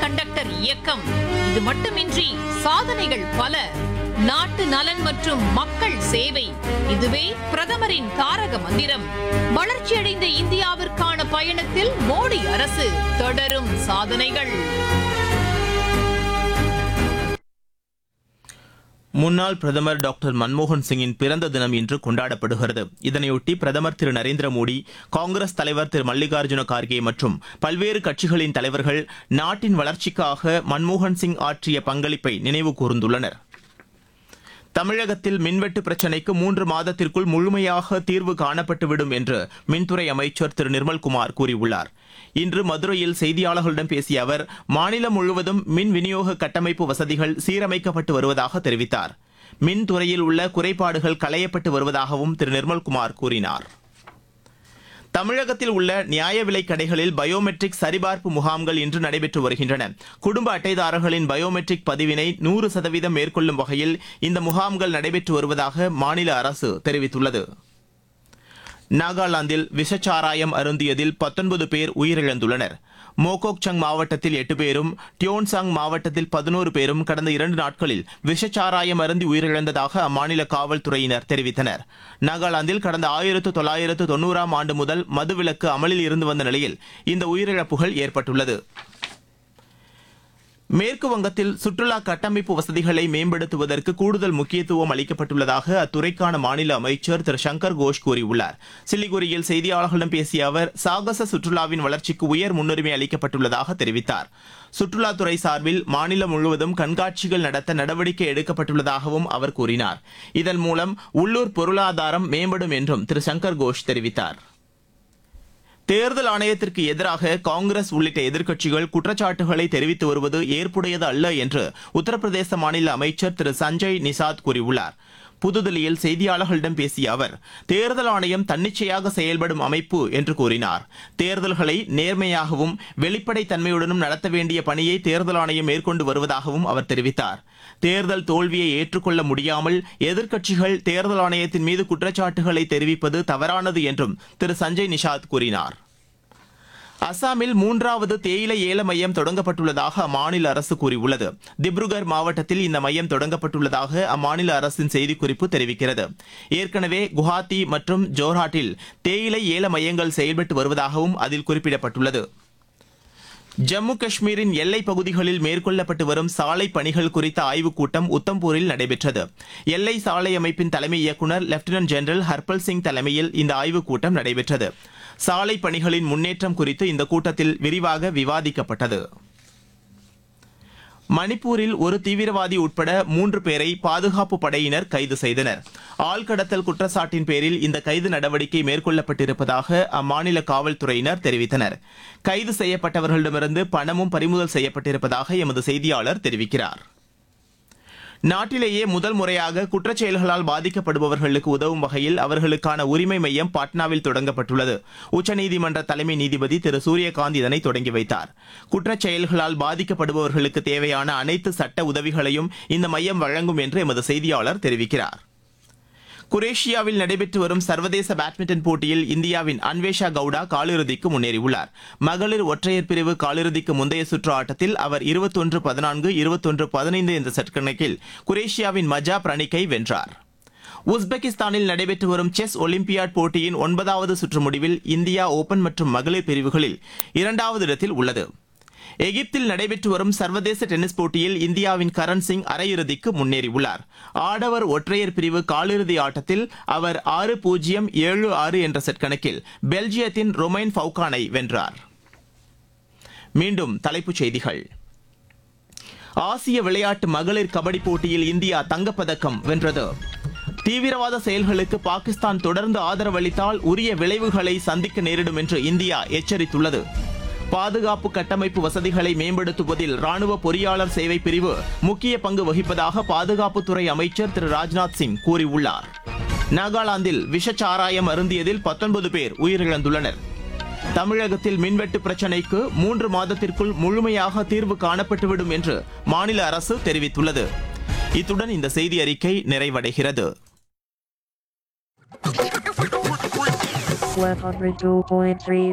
conductor இயக்கம் இது மட்டுமின்றி சாதனைகள் பல நாட்டு நலன் மற்றும் மக்கள் சேவை இதுவே பிரதமரின் தாரக மந்திரம் வளர்ச்சியடைந்த இந்தியாவிற்கான பயணத்தில் மோடி அரசு தொடரும் சாதனைகள் முன்னாள் பிரதமர் டாக்டர் மன்மோகன் சிங்கின் பிறந்த தினம் இன்று கொண்டாடப்படுகிறது இதனையொட்டி பிரதமர் திரு நரேந்திர மோடி காங்கிரஸ் தலைவர் திரு மல்லிகார்ஜுன கார்கே மற்றும் பல்வேறு கட்சிகளின் தலைவர்கள் நாட்டின் வளர்ச்சிக்காக மன்மோகன் சிங் ஆற்றிய பங்களிப்பை நினைவு கூர்ந்துள்ளனர் தமிழகத்தில் மின்வெட்டு பிரச்சினைக்கு மூன்று மாதத்திற்குள் முழுமையாக தீர்வு காணப்பட்டுவிடும் என்று மின்துறை அமைச்சர் திரு நிர்மல்குமார் கூறியுள்ளார் இன்று மதுரையில் செய்தியாளர்களிடம் பேசிய அவர் மாநிலம் முழுவதும் மின் விநியோக கட்டமைப்பு வசதிகள் சீரமைக்கப்பட்டு வருவதாக தெரிவித்தார் மின்துறையில் உள்ள குறைபாடுகள் களையப்பட்டு வருவதாகவும் திரு நிர்மல்குமார் கூறினார் தமிழகத்தில் உள்ள நியாய விலைக் கடைகளில் பயோமெட்ரிக் சரிபார்ப்பு முகாம்கள் இன்று நடைபெற்று வருகின்றன குடும்ப அட்டைதாரர்களின் பயோமெட்ரிக் பதிவினை நூறு சதவீதம் மேற்கொள்ளும் வகையில் இந்த முகாம்கள் நடைபெற்று வருவதாக மாநில அரசு தெரிவித்துள்ளது நாகாலாந்தில் விஷச்சாராயம் அருந்தியதில் பத்தொன்பது பேர் உயிரிழந்துள்ளனர் மோகோக்சங் மாவட்டத்தில் எட்டு பேரும் டியோன்சாங் மாவட்டத்தில் பதினோரு பேரும் கடந்த இரண்டு நாட்களில் விஷச்சாராயம் அருந்தி உயிரிழந்ததாக அம்மாநில காவல்துறையினர் தெரிவித்தனர் நாகாலாந்தில் கடந்த ஆயிரத்து தொள்ளாயிரத்து தொண்ணூறாம் ஆண்டு முதல் மதுவிலக்கு அமலில் இருந்து வந்த நிலையில் இந்த உயிரிழப்புகள் ஏற்பட்டுள்ளது மேற்கு வங்கத்தில் சுற்றுலா கட்டமைப்பு வசதிகளை மேம்படுத்துவதற்கு கூடுதல் முக்கியத்துவம் அளிக்கப்பட்டுள்ளதாக அத்துறைக்கான மாநில அமைச்சர் திரு சங்கர் கோஷ் கூறியுள்ளார் சிலிகுரியில் செய்தியாளர்களிடம் பேசிய அவர் சாகச சுற்றுலாவின் வளர்ச்சிக்கு உயர் முன்னுரிமை அளிக்கப்பட்டுள்ளதாக தெரிவித்தார் சுற்றுலாத்துறை சார்பில் மாநிலம் முழுவதும் கண்காட்சிகள் நடத்த நடவடிக்கை எடுக்கப்பட்டுள்ளதாகவும் அவர் கூறினார் இதன் மூலம் உள்ளூர் பொருளாதாரம் மேம்படும் என்றும் திரு சங்கர் கோஷ் தெரிவித்தார் தேர்தல் ஆணையத்திற்கு எதிராக காங்கிரஸ் உள்ளிட்ட எதிர்க்கட்சிகள் குற்றச்சாட்டுகளை தெரிவித்து வருவது ஏற்புடையது அல்ல என்று உத்தரப்பிரதேச மாநில அமைச்சர் திரு சஞ்சய் நிசாத் கூறியுள்ளார் புதுதில்லியில் செய்தியாளர்களிடம் பேசிய அவர் தேர்தல் ஆணையம் தன்னிச்சையாக செயல்படும் அமைப்பு என்று கூறினார் தேர்தல்களை நேர்மையாகவும் வெளிப்படைத் தன்மையுடனும் நடத்த வேண்டிய பணியை தேர்தல் ஆணையம் மேற்கொண்டு வருவதாகவும் அவர் தெரிவித்தார் தேர்தல் தோல்வியை ஏற்றுக்கொள்ள முடியாமல் எதிர்க்கட்சிகள் தேர்தல் ஆணையத்தின் மீது குற்றச்சாட்டுகளை தெரிவிப்பது தவறானது என்றும் திரு சஞ்சய் நிஷாத் கூறினார் அசாமில் மூன்றாவது தேயிலை ஏல மையம் தொடங்கப்பட்டுள்ளதாக அம்மாநில அரசு கூறியுள்ளது திப்ருகர் மாவட்டத்தில் இந்த மையம் தொடங்கப்பட்டுள்ளதாக அம்மாநில அரசின் செய்திக்குறிப்பு தெரிவிக்கிறது ஏற்கனவே குவஹாத்தி மற்றும் ஜோர்ஹாட்டில் தேயிலை ஏல மையங்கள் செயல்பட்டு வருவதாகவும் அதில் குறிப்பிடப்பட்டுள்ளது ஜம்மு காஷ்மீரின் எல்லைப் பகுதிகளில் மேற்கொள்ளப்பட்டு வரும் சாலை பணிகள் குறித்த ஆய்வுக் கூட்டம் உத்தம்பூரில் நடைபெற்றது எல்லை சாலை அமைப்பின் தலைமை இயக்குநர் லெப்டினன்ட் ஜெனரல் ஹர்பல் சிங் தலைமையில் இந்த ஆய்வுக் கூட்டம் நடைபெற்றது சாலை பணிகளின் முன்னேற்றம் குறித்து இந்த கூட்டத்தில் விரிவாக விவாதிக்கப்பட்டது மணிப்பூரில் ஒரு தீவிரவாதி உட்பட மூன்று பேரை பாதுகாப்பு படையினர் கைது செய்தனர் ஆள்கடத்தல் குற்றச்சாட்டின் பேரில் இந்த கைது நடவடிக்கை மேற்கொள்ளப்பட்டிருப்பதாக அம்மாநில காவல்துறையினர் தெரிவித்தனர் கைது செய்யப்பட்டவர்களிடமிருந்து பணமும் பறிமுதல் செய்யப்பட்டிருப்பதாக எமது செய்தியாளர் தெரிவிக்கிறார் நாட்டிலேயே முதல் முறையாக குற்றச் செயல்களால் பாதிக்கப்படுபவர்களுக்கு உதவும் வகையில் அவர்களுக்கான உரிமை மையம் பாட்னாவில் தொடங்கப்பட்டுள்ளது உச்சநீதிமன்ற தலைமை நீதிபதி திரு சூரியகாந்த் இதனை தொடங்கி வைத்தார் குற்றச் செயல்களால் பாதிக்கப்படுபவர்களுக்கு தேவையான அனைத்து சட்ட உதவிகளையும் இந்த மையம் வழங்கும் என்று எமது செய்தியாளர் தெரிவிக்கிறார் குரேஷியாவில் நடைபெற்று வரும் சர்வதேச பேட்மிண்டன் போட்டியில் இந்தியாவின் அன்வேஷா கவுடா காலிறுதிக்கு முன்னேறியுள்ளார் மகளிர் ஒற்றையர் பிரிவு காலிறுதிக்கு முந்தைய சுற்று ஆட்டத்தில் அவர் இருபத்தொன்று பதினான்கு இருபத்தொன்று பதினைந்து என்ற செட் கணக்கில் குரேஷியாவின் மஜா பிரணிக்கை வென்றார் உஸ்பெகிஸ்தானில் நடைபெற்று வரும் செஸ் ஒலிம்பியாட் போட்டியின் ஒன்பதாவது சுற்று முடிவில் இந்தியா ஓபன் மற்றும் மகளிர் பிரிவுகளில் இரண்டாவது இடத்தில் உள்ளது எகிப்தில் நடைபெற்று வரும் சர்வதேச டென்னிஸ் போட்டியில் இந்தியாவின் கரண் சிங் அரையிறுதிக்கு முன்னேறியுள்ளார் ஆடவர் ஒற்றையர் பிரிவு காலிறுதி ஆட்டத்தில் அவர் ஆறு பூஜ்ஜியம் ஏழு ஆறு என்ற செட் கணக்கில் பெல்ஜியத்தின் ரொமைன் ஃபவுகானை வென்றார் மீண்டும் தலைப்புச் செய்திகள் ஆசிய விளையாட்டு மகளிர் கபடி போட்டியில் இந்தியா தங்கப்பதக்கம் வென்றது தீவிரவாத செயல்களுக்கு பாகிஸ்தான் தொடர்ந்து ஆதரவளித்தால் உரிய விளைவுகளை சந்திக்க நேரிடும் என்று இந்தியா எச்சரித்துள்ளது பாதுகாப்பு கட்டமைப்பு வசதிகளை மேம்படுத்துவதில் ராணுவ பொறியாளர் சேவை பிரிவு முக்கிய பங்கு வகிப்பதாக பாதுகாப்புத்துறை அமைச்சர் திரு ராஜ்நாத் சிங் கூறியுள்ளார் நாகாலாந்தில் விஷச்சாராயம் அருந்தியதில் பத்தொன்பது பேர் உயிரிழந்துள்ளனர் தமிழகத்தில் மின்வெட்டு பிரச்சினைக்கு மூன்று மாதத்திற்குள் முழுமையாக தீர்வு காணப்பட்டுவிடும் என்று மாநில அரசு தெரிவித்துள்ளது இத்துடன் இந்த செய்தி அறிக்கை நிறைவடைகிறது 102.3